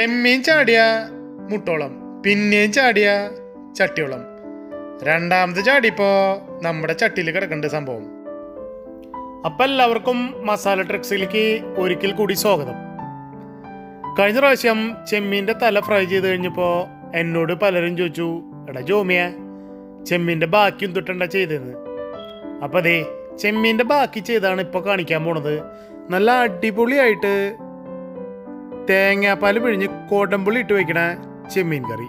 ചെമ്മീൻ ചാടിയ മുട്ടോളം പിന്നെയും ചാടിയ ചട്ടിയോളം രണ്ടാമത് ചാടിയപ്പോ നമ്മുടെ ചട്ടിയിൽ കിടക്കേണ്ട സംഭവം അപ്പൊ എല്ലാവർക്കും മസാല ട്രിക്സിലേക്ക് ഒരിക്കൽ കൂടി സ്വാഗതം കഴിഞ്ഞ പ്രാവശ്യം ചെമ്മീൻ്റെ തല ഫ്രൈ ചെയ്ത് കഴിഞ്ഞപ്പോൾ എന്നോട് പലരും ചോദിച്ചു എടാ ജോമിയ ചെമ്മീൻ്റെ ബാക്കി തൊട്ടണ്ട ചെയ്തത് അപ്പം അതെ ചെമ്മീൻ്റെ ബാക്കി ചെയ്താണ് ഇപ്പോൾ കാണിക്കാൻ പോണത് നല്ല അടിപൊളിയായിട്ട് തേങ്ങാപ്പാൽ പിഴിഞ്ഞ് കോട്ടമ്പുള്ളി ഇട്ട് വെക്കണ ചെമ്മീൻ കറി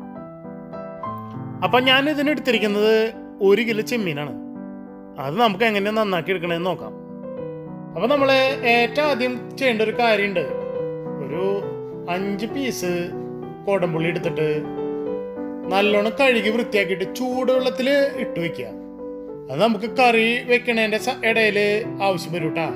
അപ്പം ഞാൻ ഇതിനെടുത്തിരിക്കുന്നത് ഒരു കിലോ ചെമ്മീനാണ് അത് നമുക്ക് എങ്ങനെ നന്നാക്കി എടുക്കണമെന്ന് നോക്കാം അപ്പം നമ്മൾ ഏറ്റവും ആദ്യം ചെയ്യേണ്ട ഒരു കാര്യമുണ്ട് ഒരു അഞ്ച് പീസ് കോടമ്പുള്ളി എടുത്തിട്ട് നല്ലോണം കഴുകി വൃത്തിയാക്കിയിട്ട് ചൂടുവെള്ളത്തിൽ ഇട്ട് വെക്കുക അത് നമുക്ക് കറി വെക്കണേന്റെ സ- ഇടയില് ആവശ്യം വരും കേട്ടാ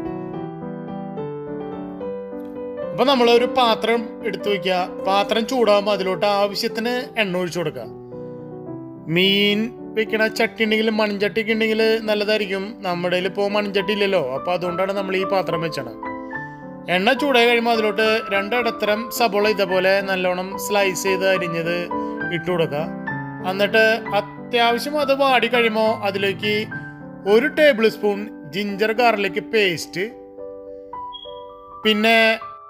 അപ്പൊ നമ്മൾ ഒരു പാത്രം എടുത്തു വെക്കുക പാത്രം ചൂടാകുമ്പോൾ അതിലോട്ട് ആവശ്യത്തിന് എണ്ണ ഒഴിച്ചു കൊടുക്കുക മീൻ വെക്കണ ചട്ടി ഉണ്ടെങ്കിൽ മൺചട്ടി ഒക്കെ ഉണ്ടെങ്കിൽ നല്ലതായിരിക്കും നമ്മുടെ ഇപ്പോൾ മൺചട്ടി ഇല്ലല്ലോ അപ്പൊ അതുകൊണ്ടാണ് നമ്മൾ ഈ പാത്രം വെച്ചത് എണ്ണ ചൂടായി കഴിയുമ്പോൾ അതിലോട്ട് രണ്ടിടത്തരം സബോള ഇതേപോലെ നല്ലോണം സ്ലൈസ് ചെയ്ത് അരിഞ്ഞത് ഇട്ട് കൊടുക്കുക എന്നിട്ട് അത്യാവശ്യം അത് വാടി കഴിയുമ്പോൾ അതിലേക്ക് ഒരു tablespoon ginger garlic paste പിന്നെ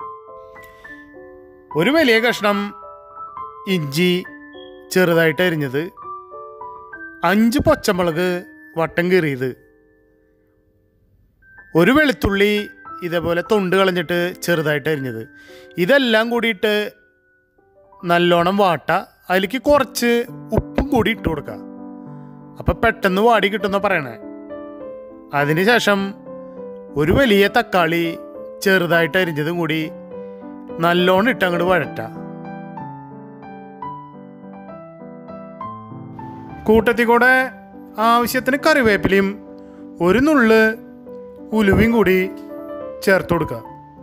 ഒരു വലിയ കഷ്ണം ഇഞ്ചി ചെറുതായിട്ട് അരിഞ്ഞത് അഞ്ച് പച്ചമുളക് വട്ടം കീറിയത് ഒരു വെളുത്തുള്ളി ഇതേപോലെ തൊണ്ട് കളഞ്ഞിട്ട് ചെറുതായിട്ട് അരിഞ്ഞത് ഇതെല്ലാം കൂടിയിട്ട് നല്ലോണം വാട്ട അതിലേക്ക് കുറച്ച് ഉപ്പും കൂടി ഇട്ട് കൊടുക്കുക അപ്പം പെട്ടെന്ന് വാടി കിട്ടുന്ന പറയണേ അതിനുശേഷം ഒരു വലിയ തക്കാളി ചെറുതായിട്ട് അരിഞ്ഞതും കൂടി നല്ലോണം ഇട്ട് അങ്ങോട്ട് വഴറ്റ കൂട്ടത്തിൽ കൂടെ ആവശ്യത്തിന് കറിവേപ്പിലയും ഒരു നുള്ള് ഉലുവയും കൂടി ചേർത്ത് കൊടുക്കുക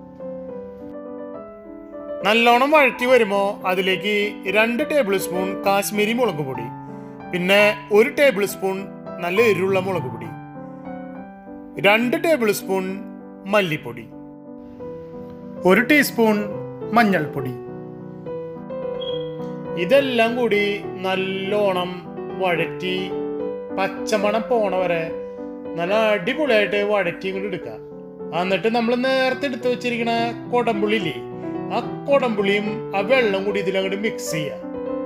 നല്ലോണം വഴറ്റി വരുമ്പോൾ അതിലേക്ക് രണ്ട് ടേബിൾ സ്പൂൺ കാശ്മീരി മുളക് പൊടി പിന്നെ ഒരു ടേബിൾ സ്പൂൺ നല്ല എരിവുള്ള മുളക് പൊടി രണ്ട് ടേബിൾ സ്പൂൺ മല്ലിപ്പൊടി ഒരു ടീസ്പൂൺ മഞ്ഞൾപ്പൊടി ഇതെല്ലാം കൂടി നല്ലോണം വഴറ്റി പച്ചമണം പോണ വരെ നല്ല അടിപൊളിയായിട്ട് വഴറ്റി ഇങ്ങോട്ട് എടുക്കുക എന്നിട്ട് നമ്മൾ നേരത്തെ എടുത്ത് വെച്ചിരിക്കണ കൊടമ്പുള്ളി ഇല്ലേ ആ കൊടമ്പുള്ളിയും ആ വെള്ളം കൂടി ഇതിലങ്ങോട്ട് മിക്സ് ചെയ്യുക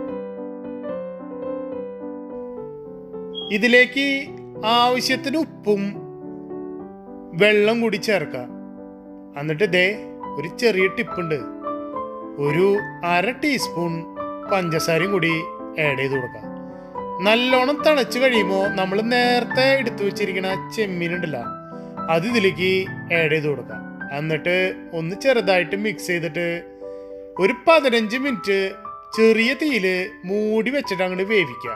ഇതിലേക്ക് ആവശ്യത്തിന് ഉപ്പും വെള്ളം കൂടി ചേർക്കുക എന്നിട്ട് ദേ ഒരു ചെറിയ ടിപ്പുണ്ട് ഒരു അര ടീസ്പൂൺ പഞ്ചസാരയും കൂടി ആഡ് ചെയ്ത് കൊടുക്കുക നല്ലോണം തിളച്ച് കഴിയുമ്പോൾ നമ്മൾ നേരത്തെ എടുത്തു വെച്ചിരിക്കുന്ന ചെമ്മീനുണ്ടല്ല അത് ഇതിലേക്ക് ആഡ് ചെയ്ത് കൊടുക്കാം എന്നിട്ട് ഒന്ന് ചെറുതായിട്ട് മിക്സ് ചെയ്തിട്ട് ഒരു പതിനഞ്ച് മിനിറ്റ് ചെറിയ തീയിൽ മൂടി വെച്ചിട്ട് അങ്ങോട്ട് വേവിക്കുക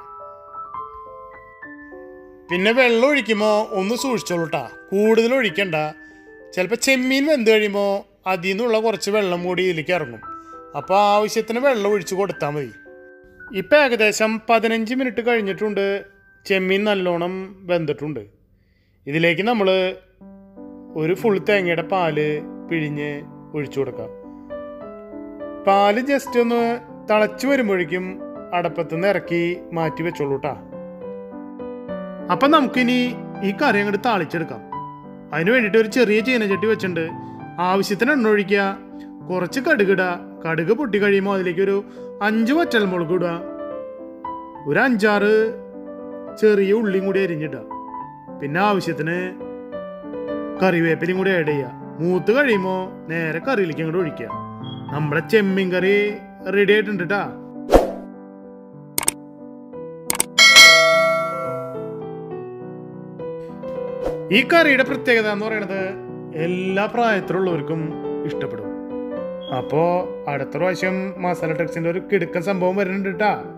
പിന്നെ വെള്ളം ഒഴിക്കുമ്പോൾ ഒന്ന് സൂക്ഷിച്ചോളൂട്ടാ കൂടുതൽ ഒഴിക്കണ്ട ചിലപ്പോൾ ചെമ്മീൻ വെന്ത് കഴിയുമ്പോൾ അതിൽ നിന്നുള്ള കുറച്ച് വെള്ളം കൂടി ഇതിലേക്ക് ഇറങ്ങും അപ്പോൾ ആവശ്യത്തിന് വെള്ളം ഒഴിച്ച് കൊടുത്താൽ മതി ഇപ്പം ഏകദേശം പതിനഞ്ച് മിനിറ്റ് കഴിഞ്ഞിട്ടുണ്ട് ചെമ്മീൻ നല്ലോണം വെന്തിട്ടുണ്ട് ഇതിലേക്ക് നമ്മൾ ഒരു ഫുൾ തേങ്ങയുടെ പാല് പിഴിഞ്ഞ് ഒഴിച്ചു കൊടുക്കാം പാല് ജസ്റ്റ് ഒന്ന് തിളച്ച് വരുമ്പോഴേക്കും അടപ്പത്തുനിന്ന് ഇറക്കി മാറ്റി വെച്ചോളൂ കേട്ടാ അപ്പം നമുക്കിനി ഈ കറി അങ്ങോട്ട് താളിച്ചെടുക്കാം അതിന് വേണ്ടിയിട്ട് ഒരു ചെറിയ ചീനച്ചട്ടി വെച്ചിട്ടുണ്ട് ആവശ്യത്തിന് എണ്ണ ഒഴിക്കുക കുറച്ച് കടുകിടുക കടുക് പൊട്ടി കഴിയുമ്പോൾ അതിലേക്ക് ഒരു അഞ്ച് വറ്റൽമുളക് ഇടുക ഒരു അഞ്ചാറ് ചെറിയ ഉള്ളിയും കൂടി അരിഞ്ഞിടുക പിന്നെ ആവശ്യത്തിന് കറിവേപ്പിലയും കൂടി ആഡ് ചെയ്യുക മൂത്ത് കഴിയുമ്പോൾ നേരെ കറിയിലേക്ക് അങ്ങോട്ട് ഒഴിക്കുക നമ്മുടെ ചെമ്മീൻ കറി റെഡി ആയിട്ടുണ്ട് കേട്ടാ ഈ കറിയുടെ പ്രത്യേകത എന്ന് പറയുന്നത് എല്ലാ പ്രായത്തിലുള്ളവർക്കും ഇഷ്ടപ്പെടും അപ്പോൾ അടുത്ത പ്രാവശ്യം മസാല ടെക്സിന്റെ ഒരു കിടുക്കൻ സംഭവം വരുന്നുണ്ട് കേട്ടാ